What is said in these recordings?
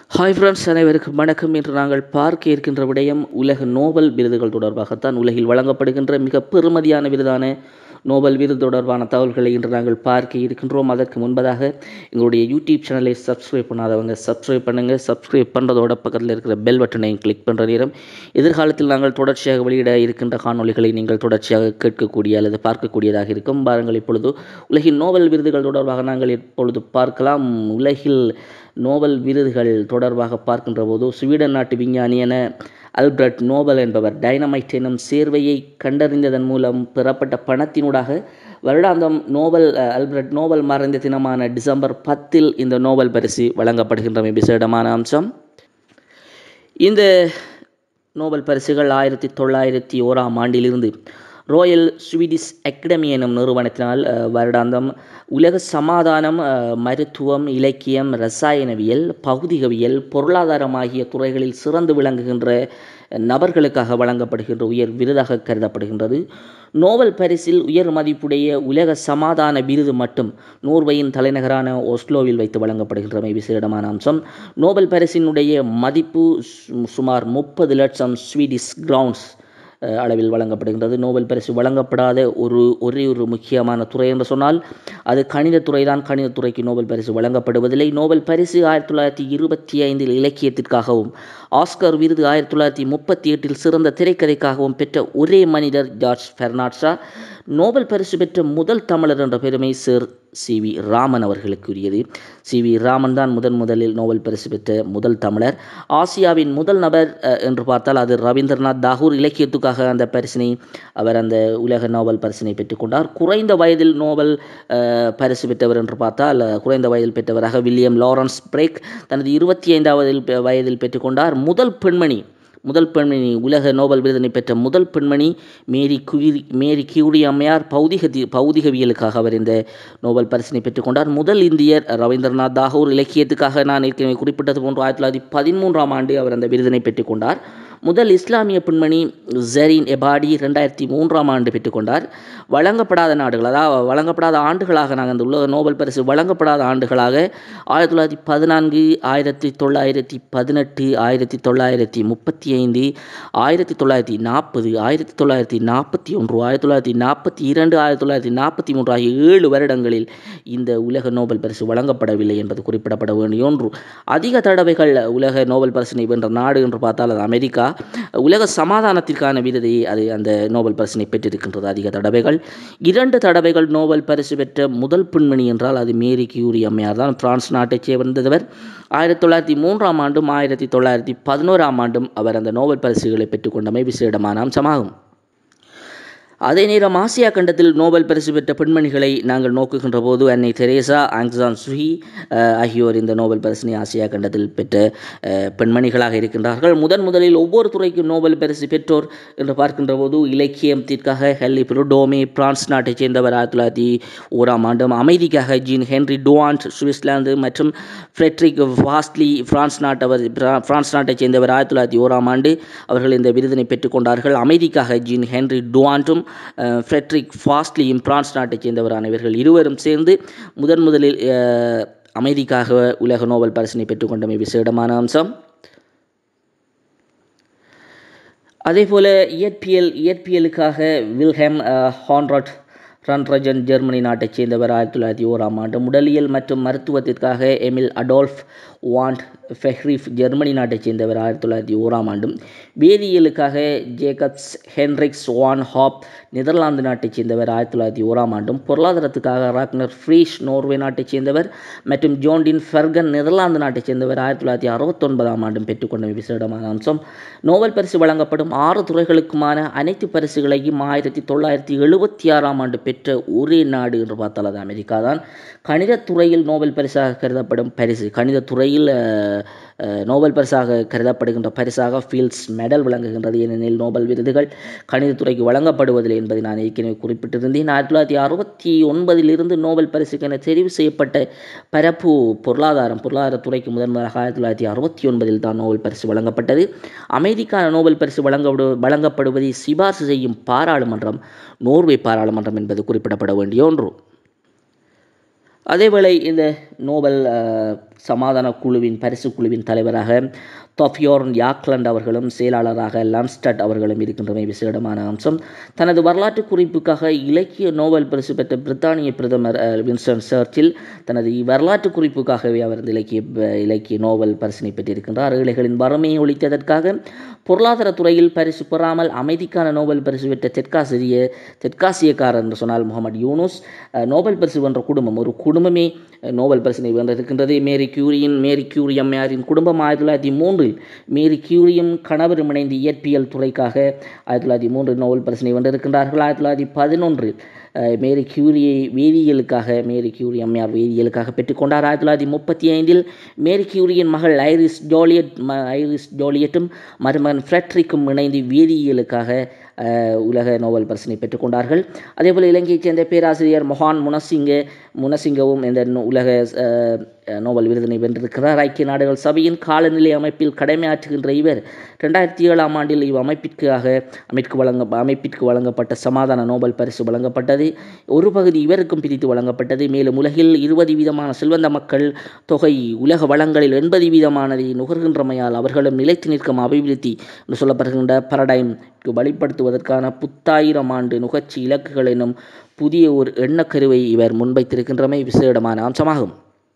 hi friends அனைவருக்கும் வணக்கம் இன்று நாங்கள் பார்க்க இருக்கின்ற விடயம் உலக நோபல் விருதுகள் தொடர்பாகத்தான் உலகில் வழங்கப்படுகின்ற மிக பெறுமதியான விருதான நோபல் விருது தொடர்பான தகவல்களை இன்று நாங்கள் பார்க்க இருக்கின்றோம் அதற்கு முன்பதாக எங்களுடைய யூடியூப் சேனலை சப்ஸ்கிரைப் பண்ணாதவங்க சப்ஸ்கிரைப் பண்ணுங்கள் சப்ஸ்கிரைப் பண்ணுறதோட பக்கத்தில் இருக்கிற பெல் பட்டனையும் கிளிக் பண்ணுற நேரம் எதிர்காலத்தில் நாங்கள் தொடர்ச்சியாக வெளியிட இருக்கின்ற காணொளிகளை நீங்கள் தொடர்ச்சியாக கேட்கக்கூடிய அல்லது பார்க்கக்கூடியதாக இருக்கும் பாருங்கள் இப்பொழுது உலகின் நோபல் விருதுகள் தொடர்பாக நாங்கள் இப்பொழுது பார்க்கலாம் உலகில் நோபல் விருதுகள் தொடர்பாக பார்க்கின்ற போது ஸ்வீடன் நாட்டு விஞ்ஞானி என அல்பர்ட் நோபல் என்பவர் டைனமைட் எனும் சேர்வையை கண்டறிந்ததன் மூலம் பெறப்பட்ட பணத்தினூடாக வருடாந்தம் நோபல் அஹ், அல்பர்ட் நோபல் மறைந்த தினமான டிசம்பர் பத்தில் இந்த நோபல் பரிசு வழங்கப்படுகின்றமை விசேடமான அம்சம் இந்த நோபல் பரிசுகள் ஆயிரத்தி தொள்ளாயிரத்தி ஓராம் ஆண்டிலிருந்து ராயல் ஸ்வீடிஷ் அகாடமி எனும் நிறுவனத்தினால் அஹ், வருடாந்தம் உலக சமாதானம் அஹ், மருத்துவம் இலக்கியம் ரசாயனவியல் பகுதிகவியல் பொருளாதாரம் ஆகிய துறைகளில் சிறந்து விளங்குகின்ற நபர்களுக்காக வழங்கப்படுகின்ற உயர் விருதாக கருதப்படுகின்றது நோபல் பரிசில் உயர் மதிப்புடைய உலக சமாதான விருது மட்டும் நோர்வேயின் தலைநகரான ஒஸ்லோவில் வைத்து வழங்கப்படுகின்றமை விசேடமான அம்சம் நோபல் பரிசினுடைய மதிப்பு சு- சுமார் முப்பது லட்சம் ஸ்வீடிஷ் கிரவுண்ட்ஸ் அஹ், அளவில் வழங்கப்படுகின்றது நோபல் பரிசு வழங்கப்படாத ஒரு ஒரே ஒரு முக்கியமான துறை என்று சொன்னால் அது கணிதத்துறை தான் கணிதத்துறைக்கு நோபல் பரிசு வழங்கப்படுவதில்லை நோபல் பரிசு ஆயிரத்தி தொள்ளாயிரத்தி இருபத்தி ஐந்தில் இலக்கியத்திற்காகவும் ஆஸ்கர் விருது ஆயிரத்தி தொள்ளாயிரத்தி முப்பத்தி எட்டில் சிறந்த திரைக்கதைக்காகவும் பெற்ற ஒரே மனிதர் ஜார்ஜ் பெர்னாட்ஷா நோபல் பரிசு பெற்ற முதல் தமிழர் என்ற பெருமை சர் சி வி ராமன் அவர்களுக்கு உரியது சி வி ராமன் தான் முதன் முதலில் நோபல் பரிசு பெற்ற முதல் தமிழர் ஆசியாவின் முதல் நபர் அஹ், என்று பார்த்தால் அது ரவீந்திரநாத் தாகூர் இலக்கியத்துக்காக அந்த பரிசினை அவர் அந்த உலக நோபல் பரிசினை பெற்றுக்கொண்டார் குறைந்த வயதில் நோபல் அஹ், பரிசு பெற்றவர் என்று பார்த்தால் அஹ், குறைந்த வயதில் பெற்றவராக வில்லியம் லாரன்ஸ் பிரேக் தனது இருபத்தி ஐந்தாவது வயதில் பெற்றுக்கொண்டார் முதல் பெண்மணி முதல் பெண்மணி உலக நோபல் விருதினை பெற்ற முதல் பெண்மணி மேரி குயிரி மேரி கியூரி அம்மையார் பௌதிக தி- பௌதிகவியலுக்காக அவர் இந்த நோபல் பரிசினை பெற்றுக்கொண்டார் முதல் இந்தியர் ரவீந்திரநாத் தாகூர் இலக்கியத்துக்காக நான் ஏற்கனவே குறிப்பிட்டது போன்று ஆயிரத்தி தொள்ளாயிரத்தி பதிமூன்றாம் ஆண்டு அவர் அந்த விருதினை பெற்றுக்கொண்டார் முதல் இஸ்லாமிய பெண்மணி ஜெரீன் எபாடி ரெண்டாயிரத்தி மூன்றாம் ஆண்டு பெற்றுக்கொண்டார் வழங்கப்படாத நாடுகள் அதாவது வழங்கப்படாத ஆண்டுகளாக நாங்கள் அந்த உலக நோபல் பரிசு வழங்கப்படாத ஆண்டுகளாக ஆயிரத்தி தொள்ளாயிரத்தி பதினான்கு ஆயிரத்தி தொள்ளாயிரத்தி பதினெட்டு ஆயிரத்தி தொள்ளாயிரத்தி முப்பத்தி ஐந்து ஆயிரத்தி தொள்ளாயிரத்தி நாற்பது ஆயிரத்தி தொள்ளாயிரத்தி நாற்பத்தி ஒன்று ஆயிரத்தி தொள்ளாயிரத்தி நாற்பத்தி இரண்டு ஆயிரத்தி தொள்ளாயிரத்தி நாற்பத்தி மூன்று ஆகிய ஏழு வருடங்களில் இந்த உலக நோபல் பரிசு வழங்கப்படவில்லை என்பது குறிப்பிடப்பட வேண்டிய ஒன்று அதிக தடவைகள் உலக நோபல் பரிசினை வென்ற நாடு என்று பார்த்தால் அது அமெரிக்கா உலக சமாதானத்திற்கான விருதை அது அந்த நோபல் பரிசினை பெற்றிருக்கின்றது அதிக தடவைகள் இரண்டு தடவைகள் நோபல் பரிசு பெற்ற முதல் பெண்மணி என்றால் அது மேரி கியூரி அம்மையார் தான் பிரான்ஸ் நாட்டைச் சேர்ந்தவர் ஆயிரத்தி தொள்ளாயிரத்தி மூன்றாம் ஆண்டும் ஆயிரத்தி தொள்ளாயிரத்தி பதினோராம் ஆண்டும் அவர் அந்த நோபல் பரிசுகளை பெற்றுக்கொண்டமை விசேடமான அம்சமாகும் அதே நேரம் ஆசியா கண்டத்தில் நோபல் பரிசு பெற்ற பெண்மணிகளை நாங்கள் நோக்குகின்ற போது அன்னை தெரேசா ஆங்சான் சுஹி அஹ், ஆகியோர் இந்த நோபல் பரிசினை ஆசியா கண்டத்தில் பெற்ற அஹ், பெண்மணிகளாக இருக்கின்றார்கள் முதன் முதலில் ஒவ்வொரு துறைக்கும் நோபல் பரிசு பெற்றோர் என்று பார்க்கின்ற போது இலக்கியத்திற்காக ஹெல்லி புரோடோமே பிரான்ஸ் நாட்டைச் சேர்ந்தவர் ஆயிரத்தி தொள்ளாயிரத்தி ஓராம் ஆண்டும் அமைதிக்காக ஜீன் ஹென்ரி டோவான்ட் சுவிட்சர்லாந்து மற்றும் ஃப்ரெட்ரிக் வாஸ்லி பிரான்ஸ் நாட்டவர் பிரா- பிரான்ஸ் நாட்டைச் சேர்ந்தவர் ஆயிரத்தி தொள்ளாயிரத்தி ஓராம் ஆண்டு அவர்கள் இந்த விருதினை பெற்றுக்கொண்டார்கள் அமைதிக்காக ஜீன் ஹென்ரி டுவான்ட்டும் அஹ், ஃப்ரெட்ரிக் ஃபாஸ்ட்லியும் பிரான்ஸ் நாட்டைச் சேர்ந்தவரான இவர்கள் இருவரும் சேர்ந்து முதன் முதலில் அஹ், அமைதிக்காக உலக நோபல் பரிசினை பெற்றுக்கொண்டமை விசேடமான அம்சம் அதேபோல இயற்பியல் இயற்பியலுக்காக வில்ஹெம் அஹ், ஹான்ராட் ரன்ரஜன் ஜெர்மனி நாட்டைச் சேர்ந்தவர் ஆயிரத்தி தொள்ளாயிரத்தி ஓராம் ஆண்டு உடலியல் மற்றும் மருத்துவத்திற்காக Emil Adolf von Behring Germany நாட்டைச் சேர்ந்தவர் ஆயிரத்தி தொள்ளாயிரத்தி ஓராம் ஆண்டும் வேதியியலுக்காக Jacobus Henricus van Hoff Netherlands நாட்டைச் சேர்ந்தவர் ஆயிரத்தி தொள்ளாயிரத்தி ஓராம் ஆண்டும் பொருளாதாரத்துக்காக ராக்னர் ஃப்ரீஷ் நோர்வே நாட்டைச் சேர்ந்தவர் மற்றும் ஜோன்டின் ஃபெர்கன் நெதர்லாந்து நாட்டைச் சேர்ந்தவர் ஆயிரத்தி தொள்ளாயிரத்தி அறுபத்தொன்பதாம் ஆண்டும் பெற்றுக்கொண்ட விசேடமான அம்சம் நோபல் பரிசு வழங்கப்படும் ஆறு துறைகளுக்குமான அனைத்து பரிசுகளையும் ஆயிரத்தி தொள்ளாயிரத்தி எழுபத்தி ஆறாம் ஆண்டு பெற்ற ஒரே நாடு என்று பார்த்தால் அது அமெரிக்கா தான் கணிதத் துறையில் நோபல் பரிசாக கருதப்படும் பரிசு கணிதத் துறையில் அஹ், அஹ், நோபல் பரிசாக கருதப்படுகின்ற பரிசாக ஃபீல்ட்ஸ் மெடல் விளங்குகின்றது ஏனெனில் நோபல் விருதுகள் கணிதத்துறைக்கு வழங்கப்படுவதில்லை என்பதை நான் ஏற்கனவே குறிப்பிட்டிருந்தேன் ஆயிரத்தி தொள்ளாயிரத்தி அறுபத்தி ஒன்பதிலிருந்து நோபல் பரிசுக்கென தெரிவு செய்யப்பட்ட பரப்பு பொருளாதாரம் பொருளாதாரத்துறைக்கு முதன் முதலாக ஆயிரத்தி தொள்ளாயிரத்தி அறுபத்தி ஒன்பதில் தான் நோபல் பரிசு வழங்கப்பட்டது அமைதிக்கான நோபல் பரிசு வழங்கப்படு வழங்கப்படுவதை சிபார்சு செய்யும் பாராளுமன்றம் நோர்வே பாராளுமன்றம் என்பது குறிப்பிடப்பட வேண்டிய ஒன்று அதேவேளை இந்த நோபல் அஹ், சமாதான குழுவின் பரிசு குழுவின் தலைவராக தொஃபியோர்ன் யாக்லண்ட் அவர்களும் செயலாளராக லான்ஸ்டட் அவர்களும் இருக்கின்றமை விசேடமான அம்சம் தனது வரலாற்று குறிப்புக்காக இலக்கிய நோபல் பரிசு பெற்ற பிரித்தானிய பிரதமர் அஹ், வின்ஸ்டன் சர்ச்சில் தனது வரலாற்று குறிப்புக்காகவே அவர் இந்த இலக்கிய ப- இலக்கிய நோபல் பரிசினை பெற்றிருக்கின்றார் ஏழைகளின் வறுமையை ஒழித்ததற்காக பொருளாதார துறையில் பரிசு பெறாமல் அமைதிக்கான நோபல் பரிசு பெற்ற தெற்காசிரிய தெற்காசியக்காரர் என்று சொன்னால் முகமது யூனுஸ் அஹ், நோபல் பரிசு வென்ற குடும்பம் ஒரு குடும்பமே அஹ், நோபல் பரிசினை வென்றிருக்கின்றது மேரி கியூரியின் மேரி கியூரி அம்மையாரின் குடும்பம் ஆயிரத்தி தொள்ளாயிரத்தி மூன்றில் மேரி கியூரியும் கணவரும் இணைந்து இயற்பியல் துறைக்காக ஆயிரத்தி தொள்ளாயிரத்தி மூன்றில் நோபல் பரிசினை வென்றிருக்கின்றார்கள் ஆயிரத்தி தொள்ளாயிரத்தி பதினொன்றில் அஹ், மேரி கியூரியை வேதியியலுக்காக மேரி கியூரி அம்மையார் வேதியியலுக்காக பெற்றுக்கொண்டார் ஆயிரத்தி தொள்ளாயிரத்தி முப்பத்தி ஐந்தில் மேரி கியூரியின் மகள் ஐரிஸ் ஜோலியட் ம- ஐரிஸ் ஜோலியட்டும் மருமகன் ஃப்ரெட்ரிக்கும் இணைந்து வேதியியலுக்காக அஹ், உலக நோபல் பரிசினை பெற்றுக்கொண்டார்கள் அதேபோல் இலங்கையைச் சேர்ந்த பேராசிரியர் மொஹான் முனசிங்க முனசிங்கவும் இந்த நோ- உலக அஹ், நோபல் விருதினை வென்றிருக்கிறார் ஐக்கிய நாடுகள் சபையின் காலநிலை அமைப்பில் கடமையாற்றுகின்ற இவர் ரெண்டாயிரத்தி ஏழாம் ஆண்டில் இவ் அமைப்பிற்காக அமைக்கு வழங்க அமைப்பிற்கு வழங்கப்பட்ட சமாதான நோபல் பரிசு வழங்கப்பட்டது ஒரு பகுதி இவருக்கும் பிரித்து வழங்கப்பட்டது மேலும் உலகில் இருபது வீதமான செல்வந்த மக்கள் தொகை உலக வளங்களில் எண்பது வீதமானதை நுகர்கின்றமையால் அவர்களும் நிலைத்து நிற்கும் அபிவிருத்தி என்று சொல்லப்படுகின்ற பரடைம் வழிப்படுத்துவதற்கான புத்தாயிரம் ஆண்டு நுகர்ச்சி இலக்குகள் எனும் புதிய ஒரு எண்ணக்கருவை இவர் முன்வைத்திருக்கின்றமை விசேடமான அம்சமாகும்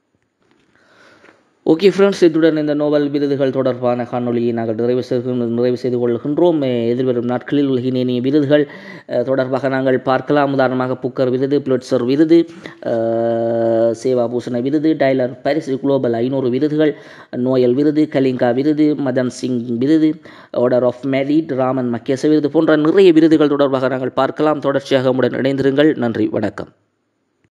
ஓகே ஃப்ரெண்ட்ஸ் இத்துடன் இந்த நோபல் விருதுகள் தொடர்பான காணொளியை நாங்கள் நிறைவு செய்து நிறைவு செய்து கொள்கின்றோம் அஹ் எதிர்வரும் நாட்களில் உலகின் இனிய விருதுகள் அஹ், தொடர்பாக நாங்கள் பார்க்கலாம் உதாரணமாக புக்கர் விருது புலிட்சர் விருது அஹ், சேவா பூஷண விருது டைலர் பாரிஸ் குளோபல் ஐநூறு விருதுகள் நோயல் விருது கலிங்கா விருது மதன் சிங் விருது order of merit Ramon Magsaysay விருது போன்ற நிறைய விருதுகள் தொடர்பாக நாங்கள் பார்க்கலாம் தொடர்ச்சியாக உடன் இணைந்திருங்கள் நன்றி வணக்கம்